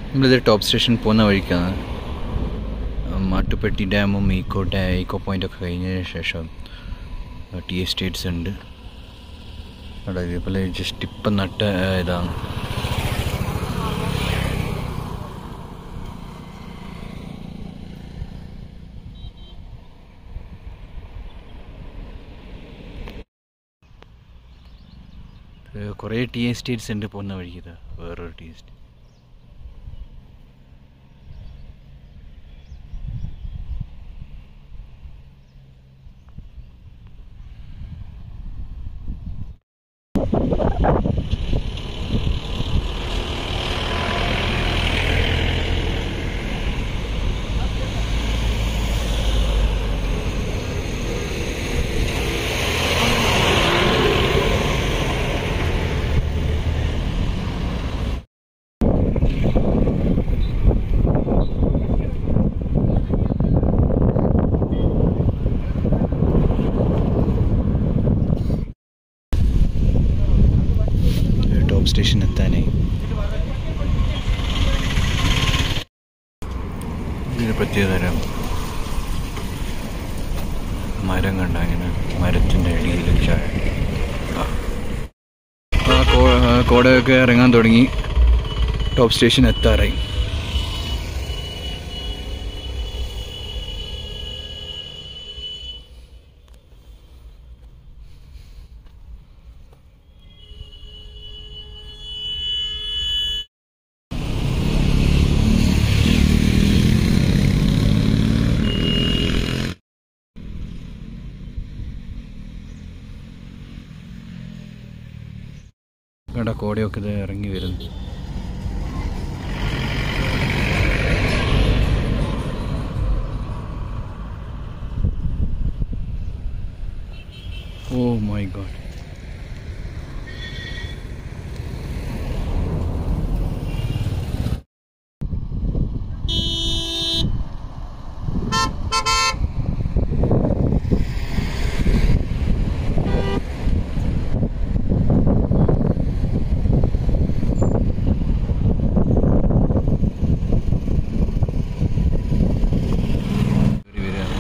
നമ്മളിത് top station പോകുന്ന വഴിക്കാണ് മാട്ടുപ്പെട്ടി ഡാമും ഈക്കോ ഡാ ഈക്കോ പോയിൻ്റൊക്കെ കഴിഞ്ഞതിന് ശേഷം ടീ എസ്റ്റേറ്റ്സ് ഉണ്ട് അവിടെ ഇതേപോലെ ജസ്റ്റ് ഇപ്പം നട്ട ആ, ഇതാണ് ഏഹ് കുറേ ടീ എസ്റ്റേറ്റ്സ് ഉണ്ട് പോകുന്ന വഴിക്ക് ഇതാ വേറൊരു ടീ എസ്റ്റേറ്റ് ടോപ്പ് സ്റ്റേഷൻ എത്താനായി ഇതിന് പ്രത്യേകതരം മരം കണ്ട ഇങ്ങനെ മരത്തിൻ്റെ അടിയിൽ ചായ ആ. ആ കോ- ആ കോടയൊക്കെ ഇറങ്ങാൻ തുടങ്ങി ടോപ്പ് സ്റ്റേഷൻ എത്താറായി കണ്ട കോടയൊക്കെ ഇത് ഇറങ്ങി വരുന്നു ഓ മൈ ഗോഡ് ഒരു വരാണ്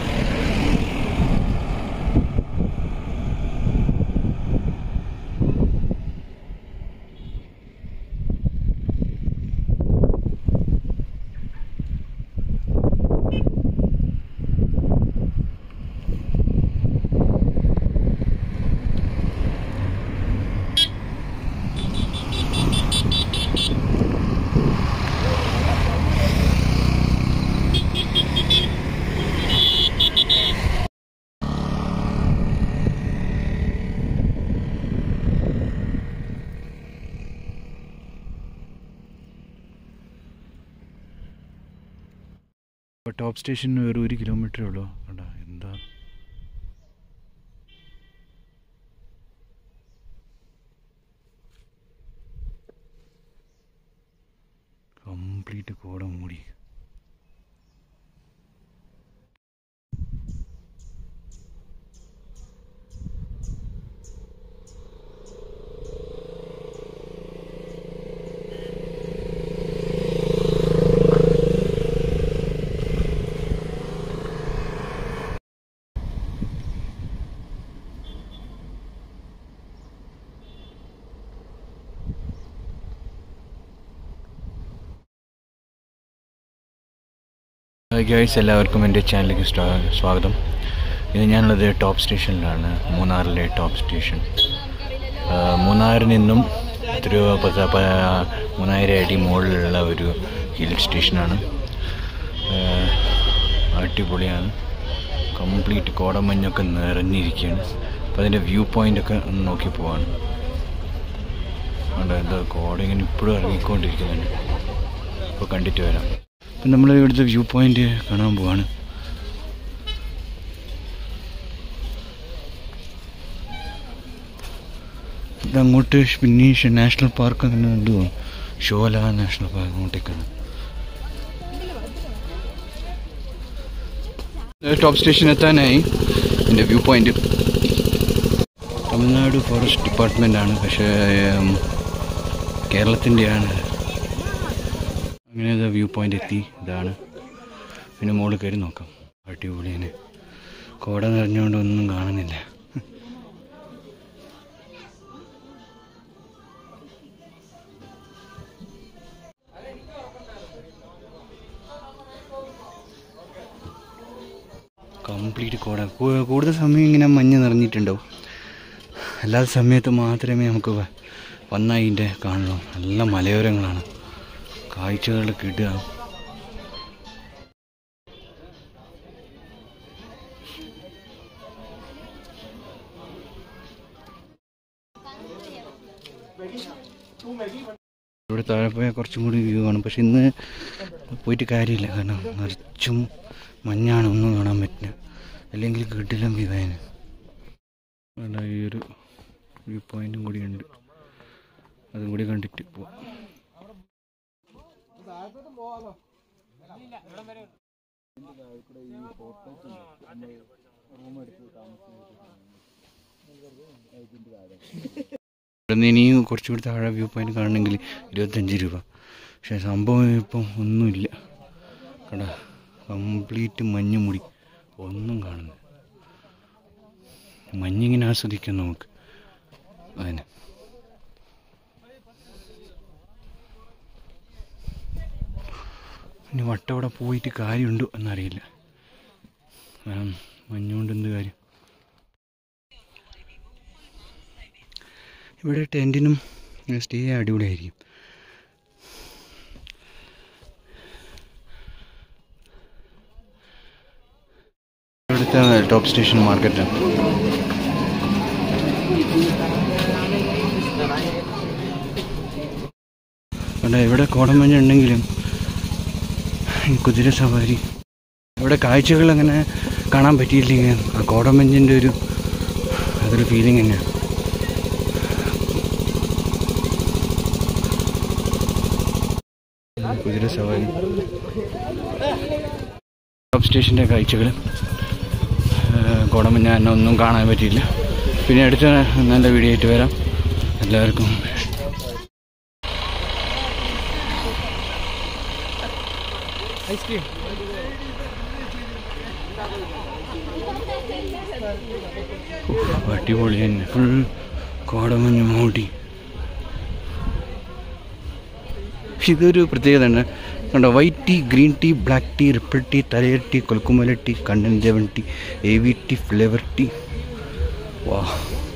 ഇപ്പോൾ ടോപ്പ് സ്റ്റേഷന് വെറും ഒരു കിലോമീറ്ററേ ഉള്ളൂ കണ്ടാ എന്താ കംപ്ലീറ്റ് കോട മൂടി ഗൈസ് എല്ലാവർക്കും എൻ്റെ ചാനലിലേക്ക് സ്വാ- സ്വാഗതം ഇത് ഞാനുള്ളത് ടോപ്പ് സ്റ്റേഷനിലാണ് മൂന്നാറിലെ ടോപ്പ് സ്റ്റേഷൻ ആ, മൂന്നാറിൽ നിന്നും എത്രയോ പത്ത് പ- മൂന്നായിരം അടി മുകളിലുള്ള ഒരു ഹിൽ സ്റ്റേഷനാണ് ആ, അടിപൊളിയാണ് കംപ്ലീറ്റ് കോടമഞ്ഞൊക്കെ നിറഞ്ഞിരിക്കുകയാണ് അപ്പോൾ അതിൻ്റെ വ്യൂ പോയിൻ്റൊക്കെ ഒന്ന് നോക്കി പോവാണ് അവിടെ എന്താ കോട ഇങ്ങനെ ഇപ്പോഴും ഇറങ്ങിക്കൊണ്ടിരിക്കുന്നുണ്ട് ഇപ്പോൾ കണ്ടിട്ട് വരാം അപ്പം നമ്മൾ ഇവിടുത്തെ വ്യൂ പോയിന്റ് കാണാൻ പോവാണ് ഇതങ്ങോട്ട് പിന്നെ നാഷണൽ പാർക്ക് അങ്ങനെ ഉണ്ട് തോന്നുന്നു. ഷോല നാഷണൽ പാർക്ക് അങ്ങോട്ടേക്കാണ് ടോപ്പ് സ്റ്റേഷൻ എത്താനായി എൻ്റെ view point Tamil Nadu forest department ആണ് പക്ഷേ ഉം, കേരളത്തിൻ്റെയാണ് ഇങ്ങനെ ഇത് വ്യൂ പോയിന്റ് എത്തി ഇതാണ് പിന്നെ മുകളിൽ കയറി നോക്കാം അടിപൊളിയാണ് കോട നിറഞ്ഞുകൊണ്ട് ഒന്നും കാണുന്നില്ല കംപ്ലീറ്റ് കോട കൂ- കൂടുതൽ സമയം ഇങ്ങനെ മഞ്ഞ് നിറഞ്ഞിട്ടുണ്ടാവും അല്ലാത്ത സമയത്ത് മാത്രമേ നമുക്ക് വ- വന്ന അതിൻ്റെ കാണുള്ളൂ നല്ല മലയോരങ്ങളാണ് കാഴ്ചകൾ കിട്ടുക ഇവിടെ താഴെ പോയാൽ കുറച്ചും കൂടി വ്യൂ കാണും പക്ഷെ ഇന്ന് പോയിട്ട് കാര്യമില്ല കാരണം നിറച്ചും മഞ്ഞാണ് ഒന്നും കാണാൻ പറ്റില്ല അല്ലെങ്കിൽ കിട്ടില്ല വ്യൂ ആയന് വേണ്ട ഈ ഒരു വ്യൂ പോയിന്റും കൂടി ഉണ്ട് അതും കൂടി കണ്ടിട്ട് പോവാം ഇവിടുന്ന് ഇനി കുറച്ചുകൂടി താഴെ വ്യൂ പോയിന്റ് കാണണമെങ്കിൽ ഇരുപത്തഞ്ച് രൂപ പക്ഷെ സംഭവം ഇപ്പം ഒന്നുമില്ല കട കംപ്ലീറ്റ് മഞ്ഞ് മുടി ഒന്നും കാണുന്നില്ല മഞ്ഞിങ്ങനെ ആസ്വദിക്കാം നമുക്ക് അതിന് ഇനി വട്ടവിടെ പോയിട്ട് കാര്യമുണ്ടോ എന്നറിയില്ല കാരണം മഞ്ഞുകൊണ്ട് എന്ത് കാര്യം ഇവിടെ ടെൻറ്റിനും സ്റ്റേ അടിപൊളിയായിരിക്കും ഇവിടുത്തെ ടോപ്പ് സ്റ്റേഷൻ മാർക്കറ്റാണ് അവിടെ ഇവിടെ കോടമഞ്ഞ ഉണ്ടെങ്കിലും ഈ കുതിര സവാരി ഇവിടെ കാഴ്ചകൾ അങ്ങനെ കാണാൻ പറ്റിയില്ലെങ്കിൽ ആ കോടമഞ്ഞിൻ്റെ ഒരു അതൊരു ഫീലിംഗ് തന്നെയാണ് കുതിര സവാരി ടോപ്പ് സ്റ്റേഷൻ്റെ കാഴ്ചകൾ കോടമഞ്ഞ എന്നെ ഒന്നും കാണാൻ പറ്റിയില്ല പിന്നെ അടുത്ത നല്ല വീഡിയോ ആയിട്ട് വരാം എല്ലാവർക്കും ഐസ്ക്രീം അടിപൊളി തന്നെ ഫുൾ കോടമഞ്ഞ് മൂടി ഇതൊരു പ്രത്യേകത ഉണ്ട് കണ്ടോ white tea green tea black tea ripple tea Thalayar tea Kolukkumalai tea കണ്ടൻജവൻ tea A V tea flavour tea വാ